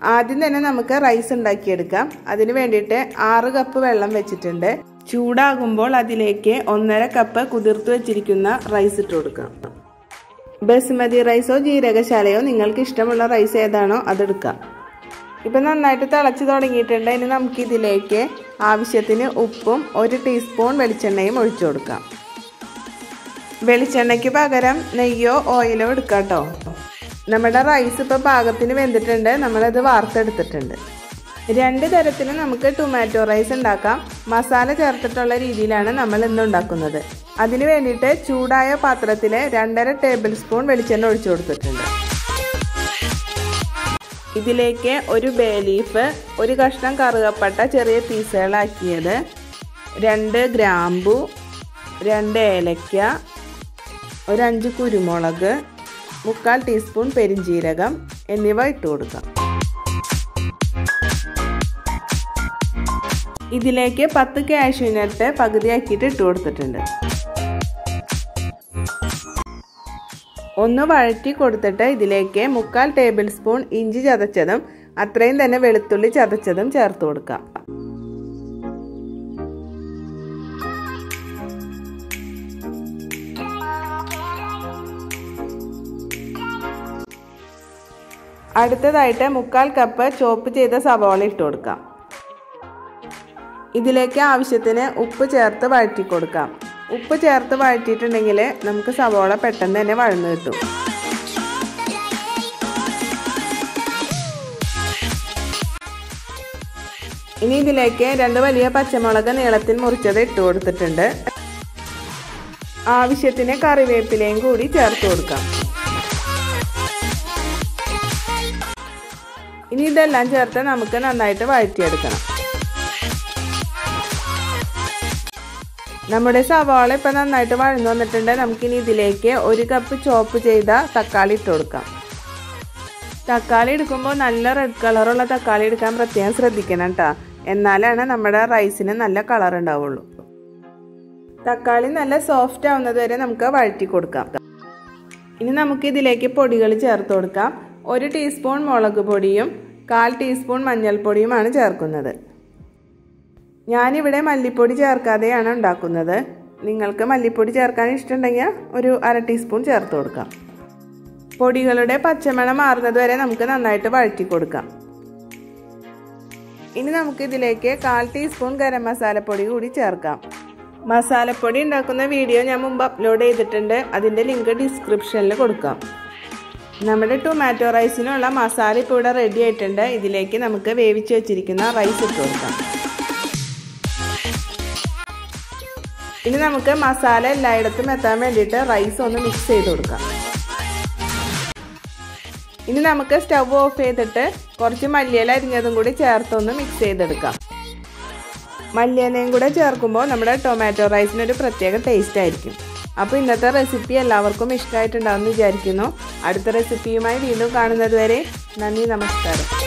ആദ്യം തന്നെ നമുക്ക് റൈസ് ഉണ്ടാക്കിയെടുക്കാം അതിന് വേണ്ടിയിട്ട് ആറ് കപ്പ് വെള്ളം വെച്ചിട്ടുണ്ട് ചൂടാകുമ്പോൾ അതിലേക്ക് ഒന്നര കപ്പ് കുതിർത്ത് വെച്ചിരിക്കുന്ന റൈസ് ഇട്ട് കൊടുക്കാം ബസുമതി റൈസോ ജീരകശാലയോ നിങ്ങൾക്ക് ഇഷ്ടമുള്ള റൈസ് ഏതാണോ അതെടുക്കാം ഇപ്പം നന്നായിട്ട് തിളച്ച് തുടങ്ങിയിട്ടുണ്ട് ഇനി നമുക്ക് ഇതിലേക്ക് ആവശ്യത്തിന് ഉപ്പും ഒരു ടീസ്പൂൺ വെളിച്ചെണ്ണയും ഒഴിച്ചു കൊടുക്കാം വെളിച്ചെണ്ണയ്ക്ക് പകരം നെയ്യോ ഓയിലോ എടുക്കാം കേട്ടോ നമ്മുടെ റൈസ് ഇപ്പോൾ പാകത്തിന് വെന്തിട്ടുണ്ട് നമ്മളത് വാർത്തെടുത്തിട്ടുണ്ട് രണ്ട് തരത്തിൽ നമുക്ക് ടൊമാറ്റോ റൈസ് ഉണ്ടാക്കാം മസാല ചേർത്തിട്ടുള്ള രീതിയിലാണ് നമ്മൾ ഇന്ന് ഉണ്ടാക്കുന്നത് അതിന് വേണ്ടിയിട്ട് ചൂടായ പാത്രത്തിൽ രണ്ടര ടേബിൾ സ്പൂൺ വെളിച്ചെണ്ണ ഒഴിച്ചു കൊടുത്തിട്ടുണ്ട് ഇതിലേക്ക് ഒരു ബേ ലീഫ് ഒരു കഷ്ണം കറുകപ്പട്ട ചെറിയ പീസുകളാക്കിയത് രണ്ട് ഗ്രാമ്പു രണ്ട് ഏലക്ക ഒരു അഞ്ച് കുരുമുളക് മുക്കാൽ ടീസ്പൂൺ പെരിഞ്ജീരകം എന്നിവ ഇട്ട് കൊടുക്കാം ഇതിലേക്ക് പത്ത് കാഷ്യൂനട്ട് പകുതിയാക്കിയിട്ട് ഇട്ട് കൊടുത്തിട്ടുണ്ട് ഒന്ന് വഴറ്റി കൊടുത്തിട്ട് ഇതിലേക്ക് മുക്കാൽ ടേബിൾ സ്പൂൺ ഇഞ്ചി ചതച്ചതും അത്രയും തന്നെ വെളുത്തുള്ളി ചതച്ചതും ചേർത്ത് കൊടുക്കാം അടുത്തതായിട്ട് മുക്കാൽ കപ്പ് ചോപ്പ് ചെയ്ത സവാള ഇട്ട് കൊടുക്കാം ഇതിലേക്ക് ആവശ്യത്തിന് ഉപ്പ് ചേർത്ത് വഴറ്റി കൊടുക്കാം ഉപ്പ് ചേർത്ത് വഴറ്റിയിട്ടുണ്ടെങ്കിൽ നമുക്ക് സവാള പെട്ടെന്ന് തന്നെ വഴന്നു കിട്ടും ഇനി ഇതിലേക്ക് രണ്ട് വലിയ പച്ചമുളക് നീളത്തിൽ മുറിച്ചത് ഇട്ട് കൊടുത്തിട്ടുണ്ട് ആവശ്യത്തിന് കറിവേപ്പിലയും കൂടി ചേർത്ത് കൊടുക്കാം ഇനി ഇതെല്ലാം ചേർത്ത് നമുക്ക് നന്നായിട്ട് വഴറ്റിയെടുക്കണം നമ്മുടെ സവാള ഇപ്പം നന്നായിട്ട് വഴന്നു വന്നിട്ടുണ്ട് നമുക്കിനി ഇതിലേക്ക് ഒരു കപ്പ് ചോപ്പ് ചെയ്ത തക്കാളി ഇട്ട് കൊടുക്കാം തക്കാളി എടുക്കുമ്പോൾ നല്ല റെഡ് കളറുള്ള തക്കാളി എടുക്കാൻ പ്രത്യേകം ശ്രദ്ധിക്കണം കേട്ടോ എന്നാലാണ് നമ്മുടെ റൈസിന് നല്ല കളർ ഉണ്ടാവുള്ളൂ തക്കാളി നല്ല സോഫ്റ്റ് ആവുന്നത് വരെ നമുക്ക് വഴറ്റി കൊടുക്കാം ഇനി നമുക്ക് ഇതിലേക്ക് പൊടികൾ ചേർത്ത് കൊടുക്കാം ഒരു ടീസ്പൂൺ മുളക് പൊടിയും കാൽ ടീസ്പൂൺ മഞ്ഞൾപ്പൊടിയുമാണ് ചേർക്കുന്നത് ഞാനിവിടെ മല്ലിപ്പൊടി ചേർക്കാതെയാണ് ഉണ്ടാക്കുന്നത് നിങ്ങൾക്ക് മല്ലിപ്പൊടി ചേർക്കാൻ ഇഷ്ടമുണ്ടെങ്കിൽ ഒരു അര ടീസ്പൂൺ ചേർത്ത് കൊടുക്കാം പൊടികളുടെ പച്ചമണം മാറുന്നത് വരെ നമുക്ക് നന്നായിട്ട് വഴറ്റി കൊടുക്കാം ഇനി നമുക്ക് ഇതിലേക്ക് കാൽ ടീസ്പൂൺ ഗരം മസാലപ്പൊടി കൂടി ചേർക്കാം മസാലപ്പൊടി ഉണ്ടാക്കുന്ന വീഡിയോ ഞാൻ മുമ്പ് അപ്ലോഡ് ചെയ്തിട്ടുണ്ട് അതിൻ്റെ ലിങ്ക് ഡിസ്ക്രിപ്ഷനിൽ കൊടുക്കാം നമ്മുടെ ടൊമാറ്റോ റൈസിനുള്ള മസാല ഇപ്പോൾ ഇവിടെ റെഡി ആയിട്ടുണ്ട് ഇതിലേക്ക് നമുക്ക് വേവിച്ച് വെച്ചിരിക്കുന്ന റൈസ് ഇട്ട് കൊടുക്കാം ഇനി നമുക്ക് മസാല എല്ലായിടത്തും എത്താൻ വേണ്ടിയിട്ട് റൈസ് ഒന്ന് മിക്സ് ചെയ്ത് കൊടുക്കാം ഇനി നമുക്ക് സ്റ്റവ് ഓഫ് ചെയ്തിട്ട് കുറച്ച് മല്ലിയില അരിഞ്ഞതും കൂടി ചേർത്തൊന്ന് മിക്സ് ചെയ്തെടുക്കാം മല്ലിയിലയും കൂടെ ചേർക്കുമ്പോൾ നമ്മുടെ ടൊമാറ്റോ റൈസിനൊരു പ്രത്യേക ടേസ്റ്റ് ആയിരിക്കും അപ്പോൾ ഇന്നത്തെ റെസിപ്പി എല്ലാവർക്കും ഇഷ്ടമായിട്ടുണ്ടാവുമെന്ന് വിചാരിക്കുന്നു അടുത്ത റെസിപ്പിയുമായി വീണ്ടും കാണുന്നത് വരെ നന്ദി നമസ്കാരം